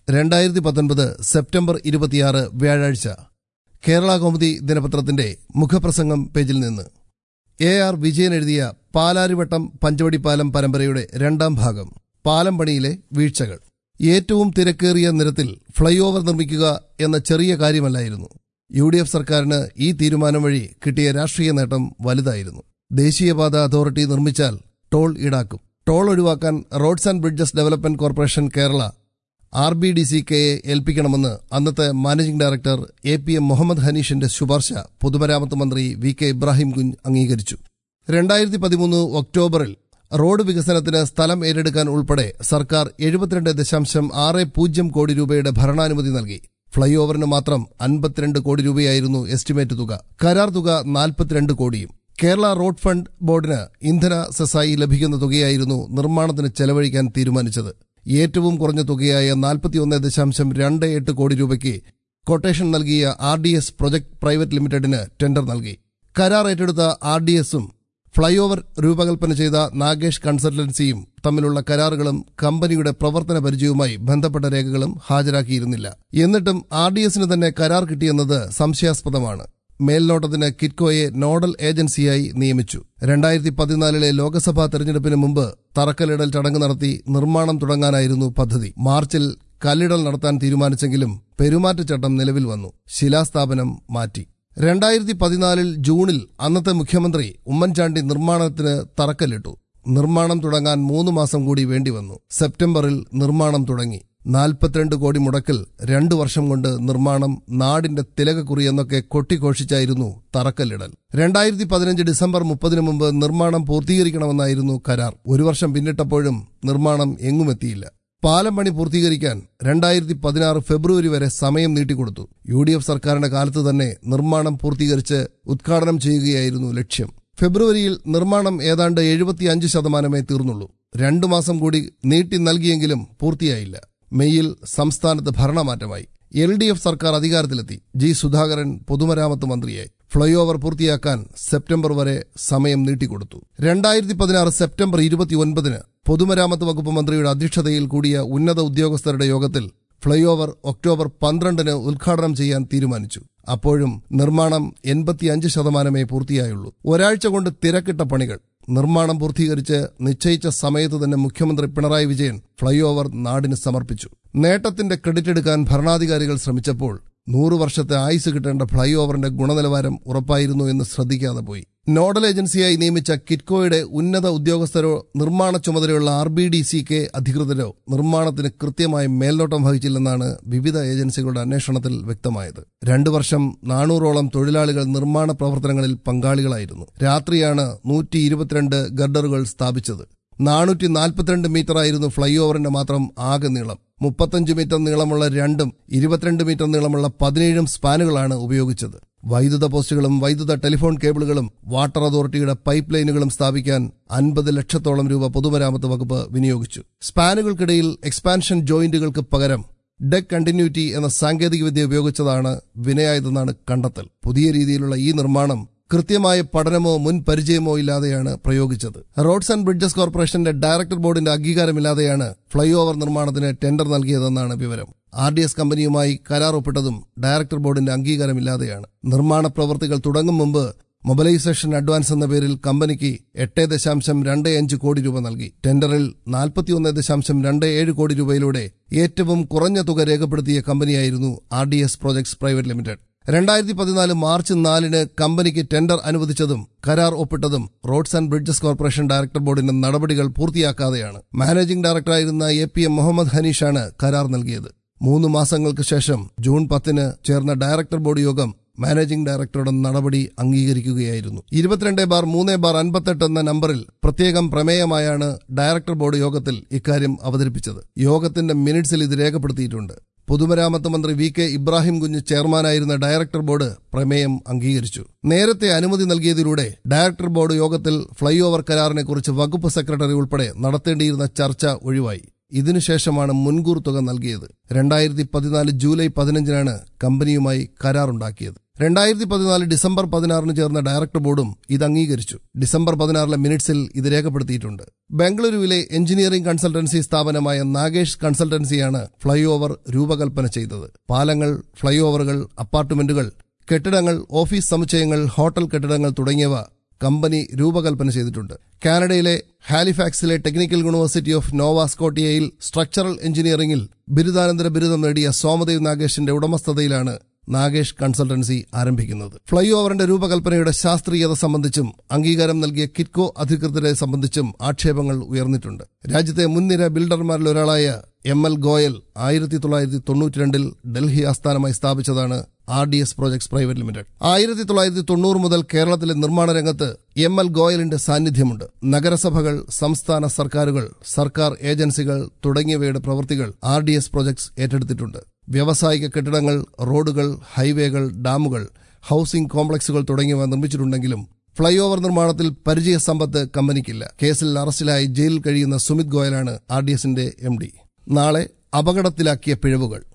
രണ്ടായിരത്തി പത്തൊൻപത് സെപ്റ്റംബർ ഇരുപത്തിയാറ് വ്യാഴാഴ്ച കേരള കൗമുദി ദിനപത്രത്തിന്റെ മുഖപ്രസംഗം പേജിൽ നിന്ന് എ ആർ വിജയൻ എഴുതിയ പാലാരിവട്ടം പഞ്ചവടിപ്പാലം പരമ്പരയുടെ രണ്ടാം ഭാഗം പാലം പണിയിലെ വീഴ്ചകൾ ഏറ്റവും തിരക്കേറിയ നിരത്തിൽ ഫ്ളൈ ഓവർ നിർമ്മിക്കുക എന്ന ചെറിയ കാര്യമല്ലായിരുന്നു യു ഡി എഫ് സർക്കാരിന് ഈ തീരുമാനം വഴി കിട്ടിയ രാഷ്ട്രീയ നേട്ടം വലുതായിരുന്നു ദേശീയപാത അതോറിറ്റി നിർമ്മിച്ചാൽ ടോൾ ഈടാക്കും ടോൾ ഒഴിവാക്കാൻ roads and bridges development corporation Kerala R B D C കെയെ ഏൽപ്പിക്കണമെന്ന് അന്നത്തെ managing director A P M Muhammad ഹനീഷിന്റെ ശുപാർശ പൊതുമരാമത്ത് മന്ത്രി വി കെ ഇബ്രാഹിം കുഞ്ഞ് അംഗീകരിച്ചു രണ്ടായിരത്തി പതിമൂന്ന് ഒക്ടോബറിൽ റോഡ് വികസനത്തിന് സ്ഥലം ഏറ്റെടുക്കാൻ ഉൾപ്പെടെ സർക്കാർ എഴുപത്തിരണ്ട് ദശാംശം ആറ് പൂജ്യം കോടി രൂപയുടെ ഭരണാനുമതി നൽകി ഫ്ളൈ ഓവറിന് മാത്രം അൻപത്തിരണ്ട് കോടി രൂപയായിരുന്നു എസ്റ്റിമേറ്റ് തുക കരാർ തുക നാൽപ്പത്തിരണ്ട് കോടിയും കേരള റോഡ് ഫണ്ട് ബോർഡിന് ഇന്ധന സെസായി ലഭിക്കുന്ന തുകയായിരുന്നു നിർമ്മാണത്തിന് ചെലവഴിക്കാൻ തീരുമാനിച്ചത് ഏറ്റവും കുറഞ്ഞ തുകയായ നാൽപ്പത്തിയൊന്ന് ദശാംശം രണ്ട് എട്ട് കോടി രൂപയ്ക്ക് കൊട്ടേഷൻ നൽകിയ R D S project private ലിമിറ്റഡിന് ടെൻഡർ നൽകി കരാർ ഏറ്റെടുത്ത ആർ ഡി എസും ഫ്ളൈ ഓവർ രൂപകൽപ്പന ചെയ്ത നാഗേഷ് കൺസൾട്ടൻസിയും തമ്മിലുള്ള കരാറുകളും കമ്പനിയുടെ പ്രവർത്തന പരിചയവുമായി ബന്ധപ്പെട്ട രേഖകളും ഹാജരാക്കിയിരുന്നില്ല എന്നിട്ടും ആർ ഡി എസിന് തന്നെ കരാർ കിട്ടിയെന്നത് സംശയാസ്പദമാണ് മേൽനോട്ടത്തിന് കിറ്റ്കോയെ നോഡൽ ഏജൻസിയായി നിയമിച്ചു രണ്ടായിരത്തി പതിനാലിലെ ലോക്സഭാ തെരഞ്ഞെടുപ്പിന് മുമ്പ് തറക്കല്ലിടൽ ചടങ്ങ് നടത്തി നിർമ്മാണം തുടങ്ങാനായിരുന്നു പദ്ധതി മാർച്ചിൽ കല്ലിടൽ നടത്താൻ തീരുമാനിച്ചെങ്കിലും പെരുമാറ്റച്ചട്ടം നിലവിൽ വന്നു ശിലാസ്ഥാപനം മാറ്റി രണ്ടായിരത്തി പതിനാലിൽ ജൂണിൽ അന്നത്തെ മുഖ്യമന്ത്രി ഉമ്മൻചാണ്ടി നിർമ്മാണത്തിന് തറക്കല്ലിട്ടു നിർമ്മാണം തുടങ്ങാൻ മൂന്ന് മാസം കൂടി വേണ്ടിവന്നു സെപ്റ്റംബറിൽ നിർമ്മാണം തുടങ്ങി നാൽപ്പത്തിരണ്ട് കോടി മുടക്കിൽ രണ്ടു വർഷം കൊണ്ട് നിർമ്മാണം നാടിന്റെ തിലകക്കുറി എന്നൊക്കെ കൊട്ടിഘോഷിച്ചായിരുന്നു തറക്കല്ലിടൽ രണ്ടായിരത്തി പതിനഞ്ച് ഡിസംബർ മുപ്പതിനു മുമ്പ് നിർമ്മാണം പൂർത്തീകരിക്കണമെന്നായിരുന്നു കരാർ ഒരു വർഷം പിന്നിട്ടപ്പോഴും നിർമ്മാണം എങ്ങുമെത്തിയില്ല പാലം പണി പൂർത്തീകരിക്കാൻ രണ്ടായിരത്തി പതിനാറ് ഫെബ്രുവരി വരെ സമയം നീട്ടിക്കൊടുത്തു യു ഡി എഫ് സർക്കാരിന്റെ കാലത്ത് തന്നെ നിർമ്മാണം പൂർത്തീകരിച്ച് ഉദ്ഘാടനം ചെയ്യുകയായിരുന്നു ലക്ഷ്യം ഫെബ്രുവരിയിൽ നിർമ്മാണം ഏതാണ്ട് എഴുപത്തിയഞ്ച് ശതമാനമേ തീർന്നുള്ളൂ രണ്ടു മാസം കൂടി നീട്ടി നൽകിയെങ്കിലും പൂർത്തിയായില്ല മെയ്യിൽ സംസ്ഥാനത്ത് ഭരണമാറ്റമായി എൽ ഡി എഫ് സർക്കാർ അധികാരത്തിലെത്തി ജി സുധാകരൻ പൊതുമരാമത്ത് മന്ത്രിയായി ഫ്ളൈ ഓവർ പൂർത്തിയാക്കാൻ സെപ്റ്റംബർ വരെ സമയം നീട്ടിക്കൊടുത്തു രണ്ടായിരത്തി പതിനാറ് സെപ്റ്റംബർ ഇരുപത്തിയൊൻപതിന് പൊതുമരാമത്ത് വകുപ്പ് മന്ത്രിയുടെ അധ്യക്ഷതയിൽ കൂടിയ ഉന്നത ഉദ്യോഗസ്ഥരുടെ യോഗത്തിൽ ഫ്ളൈ ഓവർ ഒക്ടോബർ പന്ത്രണ്ടിന് ഉദ്ഘാടനം ചെയ്യാൻ തീരുമാനിച്ചു അപ്പോഴും നിർമ്മാണം എൺപത്തിയഞ്ച് ശതമാനമേ പൂർത്തിയായുള്ളൂ ഒരാഴ്ച കൊണ്ട് തിരക്കിട്ട പണികൾ നിർമ്മാണം പൂർത്തീകരിച്ച് നിശ്ചയിച്ച സമയത്ത് തന്നെ മുഖ്യമന്ത്രി പിണറായി വിജയൻ ഫ്ളൈ ഓവർ നാടിന് സമർപ്പിച്ചു നേട്ടത്തിന്റെ ക്രെഡിറ്റ് എടുക്കാൻ ഭരണാധികാരികൾ ശ്രമിച്ചപ്പോൾ നൂറു വർഷത്തെ ആയുസ് കിട്ടേണ്ട ഫ്ളൈ ഓവറിന്റെ ഗുണനിലവാരം ഉറപ്പായിരുന്നു എന്ന് ശ്രദ്ധിക്കാതെ പോയി നോഡൽ ഏജൻസിയായി നിയമിച്ച കിറ്റ്കോയുടെ ഉന്നത ഉദ്യോഗസ്ഥരോ നിർമ്മാണ ചുമതലയുള്ള R B D C K അധികൃതരോ നിർമ്മാണത്തിന് കൃത്യമായി മേൽനോട്ടം വഹിച്ചില്ലെന്നാണ് വിവിധ ഏജൻസികളുടെ അന്വേഷണത്തിൽ വ്യക്തമായത് രണ്ടു വർഷം നാനൂറോളം തൊഴിലാളികൾ നിർമ്മാണ പ്രവർത്തനങ്ങളിൽ പങ്കാളികളായിരുന്നു രാത്രിയാണ് നൂറ്റി ഇരുപത്തിരണ്ട് ഗർഡറുകൾ സ്ഥാപിച്ചത് നാനൂറ്റി നാൽപ്പത്തിരണ്ട് മീറ്ററായിരുന്നു ഫ്ളൈ ഓവറിന്റെ മാത്രം ആകെ നീളം മുപ്പത്തഞ്ച് മീറ്റർ നീളമുള്ള രണ്ടും ഇരുപത്തിരണ്ട് മീറ്റർ നീളമുള്ള പതിനേഴും സ്പാനുകളാണ് ഉപയോഗിച്ചത് വൈദ്യുത പോസ്റ്റുകളും വൈദ്യുത ടെലിഫോൺ കേബിളുകളും വാട്ടർ അതോറിറ്റിയുടെ പൈപ്പ് ലൈനുകളും സ്ഥാപിക്കാൻ അൻപത് ലക്ഷത്തോളം രൂപ പൊതുമരാമത്ത് വകുപ്പ് വിനിയോഗിച്ചു സ്പാനുകൾക്കിടയിൽ എക്സ്പാൻഷൻ ജോയിന്റുകൾക്ക് പകരം ഡെക് കണ്ടിന്യൂറ്റി എന്ന സാങ്കേതികവിദ്യ ഉപയോഗിച്ചതാണ് വിനയായതെന്നാണ് കണ്ടെത്തൽ പുതിയ രീതിയിലുള്ള ഈ നിർമ്മാണം കൃത്യമായ പഠനമോ മുൻ പരിചയമോ ഇല്ലാതെയാണ് പ്രയോഗിച്ചത് റോഡ്സ് ആൻഡ് ബ്രിഡ്ജസ് കോർപ്പറേഷന്റെ ഡയറക്ടർ ബോർഡിന്റെ അംഗീകാരമില്ലാതെയാണ് ഫ്ളൈ ഓവർ നിർമ്മാണത്തിന് ടെൻഡർ നൽകിയതെന്നാണ് വിവരം ആർ ഡി എസ് കമ്പനിയുമായി കരാർ ഒപ്പിട്ടതും ഡയറക്ടർ ബോർഡിന്റെ അംഗീകാരമില്ലാതെയാണ് നിർമ്മാണ പ്രവൃത്തികൾ തുടങ്ങും മുമ്പ് മൊബിലൈസേഷൻ അഡ്വാൻസ് എന്ന പേരിൽ കമ്പനിക്ക് എട്ട് ദശാംശം രണ്ട് അഞ്ച് കോടി രൂപ നൽകി ടെൻഡറിൽ നാൽപ്പത്തിയൊന്ന് ദശാംശം രണ്ട് ഏഴ് കോടി രൂപയിലൂടെ ഏറ്റവും കുറഞ്ഞ തുക രേഖപ്പെടുത്തിയ കമ്പനിയായിരുന്നു R D S projects private limited രണ്ടായിരത്തി പതിനാല് മാർച്ച് നാലിന് കമ്പനിക്ക് ടെൻഡർ അനുവദിച്ചതും കരാർ ഒപ്പിട്ടതും roads and bridges corporation director ബോർഡിന്റെ നടപടികൾ പൂർത്തിയാക്കാതെയാണ് മാനേജിംഗ് ഡയറക്ടറായിരുന്ന എ പി എം മുഹമ്മദ് ഹനീഷാണ് കരാർ നൽകിയത് മൂന്ന് മാസങ്ങൾക്ക് ശേഷം ജൂൺ പത്തിന് ചേർന്ന ഡയറക്ടർ ബോർഡ് യോഗം മാനേജിംഗ് ഡയറക്ടറുടെ നടപടി അംഗീകരിക്കുകയായിരുന്നു ഇരുപത്തിരണ്ട് ബാർ മൂന്ന് ബാർ അൻപത്തെട്ട് എന്ന നമ്പറിൽ പ്രത്യേകം പ്രമേയമായാണ് ഡയറക്ടർ ബോർഡ് യോഗത്തിൽ ഇക്കാര്യം അവതരിപ്പിച്ചത് യോഗത്തിന്റെ മിനിറ്റ്സിൽ ഇത് രേഖപ്പെടുത്തിയിട്ടുണ്ട് പൊതുമരാമത്ത് മന്ത്രി വി കെ ഇബ്രാഹിം കുഞ്ഞ് ചെയർമാനായിരുന്ന ഡയറക്ടർ ബോർഡ് പ്രമേയം അംഗീകരിച്ചു നേരത്തെ അനുമതി നൽകിയതിലൂടെ ഡയറക്ടർ ബോർഡ് യോഗത്തിൽ ഫ്ളൈ ഓവർ കരാറിനെക്കുറിച്ച് വകുപ്പ് സെക്രട്ടറി ഉൾപ്പെടെ നടത്തേണ്ടിയിരുന്ന ചർച്ച ഒഴിവായി ഇതിനുശേഷമാണ് മുൻകൂർ തുക നൽകിയത് രണ്ടായിരത്തി പതിനാല് ജൂലൈ പതിനഞ്ചിനാണ് കമ്പനിയുമായി കരാറുണ്ടാക്കിയത് രണ്ടായിരത്തി പതിനാല് ഡിസംബർ പതിനാറിന് ചേർന്ന ഡയറക്ടർ ബോർഡും ഇത് അംഗീകരിച്ചു ഡിസംബർ പതിനാറിലെ മിനിറ്റ്സിൽ ഇത് രേഖപ്പെടുത്തിയിട്ടുണ്ട് ബംഗളൂരുവിലെ എഞ്ചിനീയറിംഗ് കൺസൾട്ടൻസി സ്ഥാപനമായ നാഗേഷ് കൺസൾട്ടൻസിയാണ് ഫ്ളൈ ഓവർ രൂപകൽപ്പന ചെയ്തത് പാലങ്ങൾ ഫ്ളൈ ഓവറുകൾ അപ്പാർട്ട്മെന്റുകൾ കെട്ടിടങ്ങൾ ഓഫീസ് സമുച്ചയങ്ങൾ ഹോട്ടൽ കെട്ടിടങ്ങൾ തുടങ്ങിയവ കമ്പനി രൂപകൽപ്പന ചെയ്തിട്ടുണ്ട് കാനഡയിലെ ഹാലിഫാക്സിലെ ടെക്നിക്കൽ യൂണിവേഴ്സിറ്റി ഓഫ് നോവ സ്കോട്ടിയയിൽ സ്ട്രക്ചറൽ എഞ്ചിനീയറിംഗിൽ ബിരുദാനന്തര ബിരുദം നേടിയ സോമദേവ് നാഗേഷിന്റെ ഉടമസ്ഥതയിലാണ് നാഗേഷ് കൺസൾട്ടൻസി ആരംഭിക്കുന്നത് ഫ്ളൈ ഓവറിന്റെ രൂപകൽപ്പനയുടെ ശാസ്ത്രീയത സംബന്ധിച്ചും അംഗീകാരം നൽകിയ കിറ്റ്കോ അധികൃതരെ സംബന്ധിച്ചും ആക്ഷേപങ്ങൾ ഉയർന്നിട്ടുണ്ട് രാജ്യത്തെ മുൻനിര ബിൽഡർമാരിൽ ഒരാളായ എം എൽ ഗോയൽ ആയിരത്തി തൊള്ളായിരത്തി തൊണ്ണൂറ്റിരണ്ടിൽ ഡൽഹി ആസ്ഥാനമായി സ്ഥാപിച്ചതാണ് R D S projects private limited ആയിരത്തി തൊള്ളായിരത്തി തൊണ്ണൂറ് മുതൽ കേരളത്തിലെ നിർമ്മാണ രംഗത്ത് എം എൽ ഗോയലിന്റെ സാന്നിധ്യമുണ്ട് നഗരസഭകൾ സംസ്ഥാന സർക്കാരുകൾ സർക്കാർ ഏജൻസികൾ തുടങ്ങിയവയുടെ പ്രവൃത്തികൾ ആർ ഡി എസ് പ്രോജക്ട്സ് ഏറ്റെടുത്തിട്ടുണ്ട് വ്യാവസായിക കെട്ടിടങ്ങൾ റോഡുകൾ ഹൈവേകൾ ഡാമുകൾ ഹൌസിംഗ് കോംപ്ലക്സുകൾ തുടങ്ങിയവ നിർമ്മിച്ചിട്ടുണ്ടെങ്കിലും ഫ്ളൈ ഓവർ നിർമ്മാണത്തിൽ പരിചയ സമ്പത്ത് കമ്പനിക്കില്ല കേസിൽ അറസ്റ്റിലായി ജയിലിൽ കഴിയുന്ന സുമിത് ഗോയലാണ് ആർ ഡി എസിന്റെ എം ഡി നാളെ അപകടത്തിലാക്കിയ പിഴവുകൾ